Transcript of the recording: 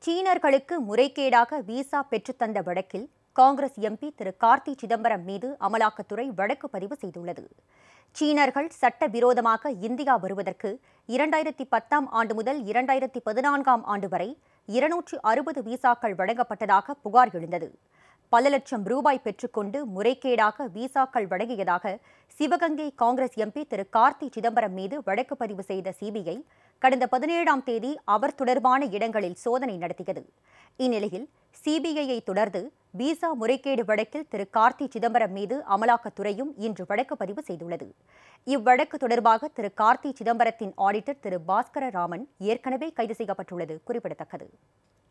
சீனர்களுக்கு முறைகேடாக விசா பெற்றுத்தந்த வழக்கில் காங்கிரஸ் எம்பி திரு கார்த்தி சிதம்பரம் மீது அமலாக்கத்துறை வழக்கு பதிவு செய்துள்ளது சீனர்கள் சட்டவிரோதமாக இந்தியா வருவதற்கு இரண்டாயிரத்தி பத்தாம் ஆண்டு முதல் இரண்டாயிரத்தி பதினான்காம் ஆண்டு வரை இருநூற்று அறுபது விசாக்கள் வழங்கப்பட்டதாக புகார் எழுந்தது பல லட்சம் ரூபாய் பெற்றுக்கொண்டு முறைகேடாக விசாக்கள் வழங்கியதாக சிவகங்கை காங்கிரஸ் எம்பி திரு கார்த்தி சிதம்பரம் மீது வழக்கு பதிவு செய்த சிபிஐ கடந்த பதினேழாம் தேதி அவர் தொடர்பான இடங்களில் சோதனை நடத்தியது இந்நிலையில் சிபிஐயை தொடர்ந்து விசா முறைகேடு வழக்கில் திரு கார்த்தி சிதம்பரம் மீது அமலாக்கத்துறையும் இன்று வழக்கு பதிவு செய்துள்ளது இவ்வழக்கு தொடர்பாக திரு கார்த்தி சிதம்பரத்தின் ஆடிட்டர் திரு பாஸ்கர ராமன் ஏற்கனவே கைது செய்யப்பட்டுள்ளது குறிப்பிடத்தக்கது